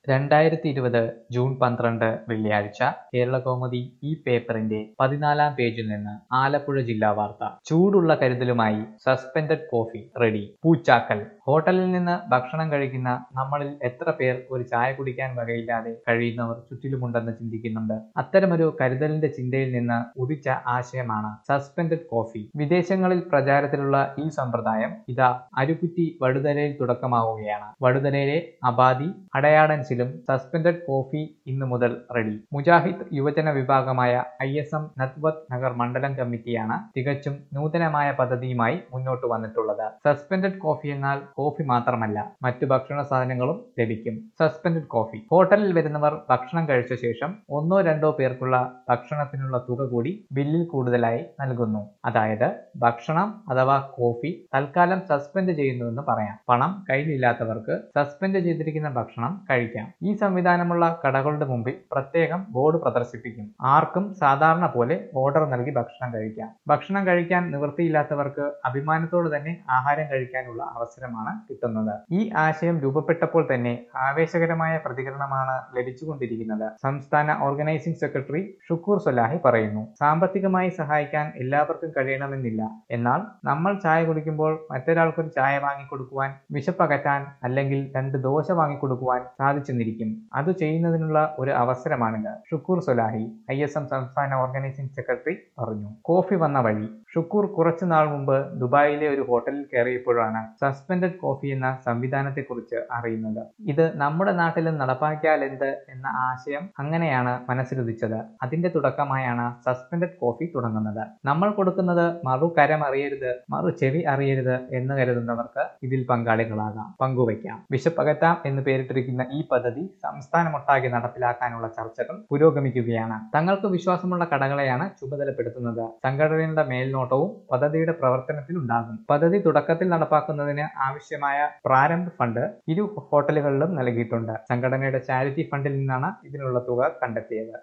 രണ്ടായിരത്തി ഇരുപത് ജൂൺ പന്ത്രണ്ട് വെള്ളിയാഴ്ച കേരളകൗമുദി ഈ പേപ്പറിന്റെ പതിനാലാം പേജിൽ നിന്ന് ആലപ്പുഴ ജില്ലാ വാർത്ത ചൂടുള്ള കരുതലുമായി സസ്പെൻഡഡ് കോഫി റെഡി പൂച്ചാക്കൽ ഹോട്ടലിൽ നിന്ന് ഭക്ഷണം കഴിക്കുന്ന നമ്മളിൽ എത്ര പേർ ഒരു ചായ കുടിക്കാൻ വകയില്ലാതെ കഴിയുന്നവർ ചുറ്റിലുമുണ്ടെന്ന് ചിന്തിക്കുന്നുണ്ട് അത്തരമൊരു കരുതലിന്റെ ചിന്തയിൽ നിന്ന് ഉദിച്ച ആശയമാണ് സസ്പെൻഡഡ് കോഫി വിദേശങ്ങളിൽ പ്രചാരത്തിലുള്ള ഈ സമ്പ്രദായം ഇതാ അരുക്കുറ്റി വടുതലയിൽ തുടക്കമാവുകയാണ് വടുതലയിലെ അബാദി അടയാടൻസിലും സസ്പെൻഡഡ് കോഫി ഇന്നു മുതൽ റെഡി മുജാഹിദ് യുവജന വിഭാഗമായ I S M Nadwath Nagar മണ്ഡലം കമ്മിറ്റിയാണ് തികച്ചും നൂതനമായ പദ്ധതിയുമായി മുന്നോട്ട് വന്നിട്ടുള്ളത് സസ്പെൻഡഡ് കോഫി എന്നാൽ കോഫി മാത്രമല്ല മറ്റു ഭക്ഷണ സാധനങ്ങളും ലഭിക്കും സസ്പെൻഡഡ് കോഫി ഹോട്ടലിൽ വരുന്നവർ ഭക്ഷണം കഴിച്ച ശേഷം ഒന്നോ രണ്ടോ പേർക്കുള്ള ഭക്ഷണത്തിനുള്ള തുക കൂടി ബില്ലിൽ കൂടുതലായി നൽകുന്നു അതായത് ഭക്ഷണം അഥവാ കോഫി തൽക്കാലം സസ്പെൻഡ് ചെയ്യുന്നുവെന്ന് പറയാം പണം കയ്യിലില്ലാത്തവർക്ക് സസ്പെൻഡ് ചെയ്തിരിക്കുന്ന ഭക്ഷണം കഴിക്കാം ഈ സംവിധാനമുള്ള കടകളുടെ മുമ്പിൽ പ്രത്യേകം ബോർഡ് പ്രദർശിപ്പിക്കും ആർക്കും സാധാരണ പോലെ ഓർഡർ നൽകി ഭക്ഷണം കഴിക്കാം ഭക്ഷണം കഴിക്കാൻ നിവൃത്തിയില്ലാത്തവർക്ക് അഭിമാനത്തോടെ തന്നെ ആഹാരം കഴിക്കാനുള്ള അവസരമാണ് കിട്ടുന്നത് ഈ ആശയം രൂപപ്പെട്ടപ്പോൾ തന്നെ ആവേശകരമായ പ്രതികരണമാണ് ലഭിച്ചുകൊണ്ടിരിക്കുന്നത് സംസ്ഥാന ഓർഗനൈസിംഗ് സെക്രട്ടറി ഷുക്കൂർ സൊലാഹി പറയുന്നു സാമ്പത്തികമായി സഹായിക്കാൻ എല്ലാവർക്കും കഴിയണമെന്നില്ല എന്നാൽ നമ്മൾ ചായ കുടിക്കുമ്പോൾ മറ്റൊരാൾക്കൊരു ചായ വാങ്ങിക്കൊടുക്കുവാൻ വിശപ്പകറ്റാൻ അല്ലെങ്കിൽ രണ്ട് ദോശ വാങ്ങിക്കൊടുക്കുവാൻ സാധിച്ചെന്നിരിക്കും അത് ചെയ്യുന്നതിനുള്ള ഒരു അവസരമാണിത് Shukoor Swalahi I S M സംസ്ഥാന ഓർഗനൈസിംഗ് സെക്രട്ടറി പറഞ്ഞു കോഫി വന്ന വഴി ഷുക്കൂർ കുറച്ചു നാൾ മുമ്പ് ദുബായിലെ ഒരു ഹോട്ടലിൽ കയറിയപ്പോഴാണ് സസ്പെൻഡഡ് കോഫി എന്ന സംവിധാനത്തെക്കുറിച്ച് അറിയുന്നത് ഇത് നമ്മുടെ നാട്ടിലും നടപ്പാക്കിയാൽ എന്ത് എന്ന ആശയം അങ്ങനെയാണ് മനസ്സിലുദിച്ചത് അതിന്റെ തുടക്കമായാണ് സസ്പെൻഡഡ് കോഫി തുടങ്ങുന്നത് നമ്മൾ കൊടുക്കുന്നത് മറു കരം അറിയരുത് മറു ചെവി അറിയരുത് എന്ന് കരുതുന്നവർക്ക് ഇതിൽ പങ്കാളികളാകാം പങ്കുവയ്ക്കാം വിശപ്പകറ്റാം എന്ന് പേരിട്ടിരിക്കുന്ന ഈ പദ്ധതി സംസ്ഥാനമൊട്ടാകെ നടപ്പിലാക്കാനുള്ള ചർച്ചകൾ പുരോഗമിക്കുകയാണ് തങ്ങൾക്ക് വിശ്വാസമുള്ള കടകളെയാണ് ചുമതലപ്പെടുത്തുന്നത് സംഘടനയുടെ മേൽനോട്ടവും പദ്ധതിയുടെ പ്രവർത്തനത്തിൽ ഉണ്ടാകും പദ്ധതി തുടക്കത്തിൽ നടപ്പാക്കുന്നതിന് ആവശ്യമായ പ്രാരംഭ ഫണ്ട് ഇരു ഹോട്ടലുകളിലും നൽകിയിട്ടുണ്ട് സംഘടനയുടെ ചാരിറ്റി ഫണ്ടിൽ നിന്നാണ് ഇതിനുള്ള തുക കണ്ടെത്തിയത്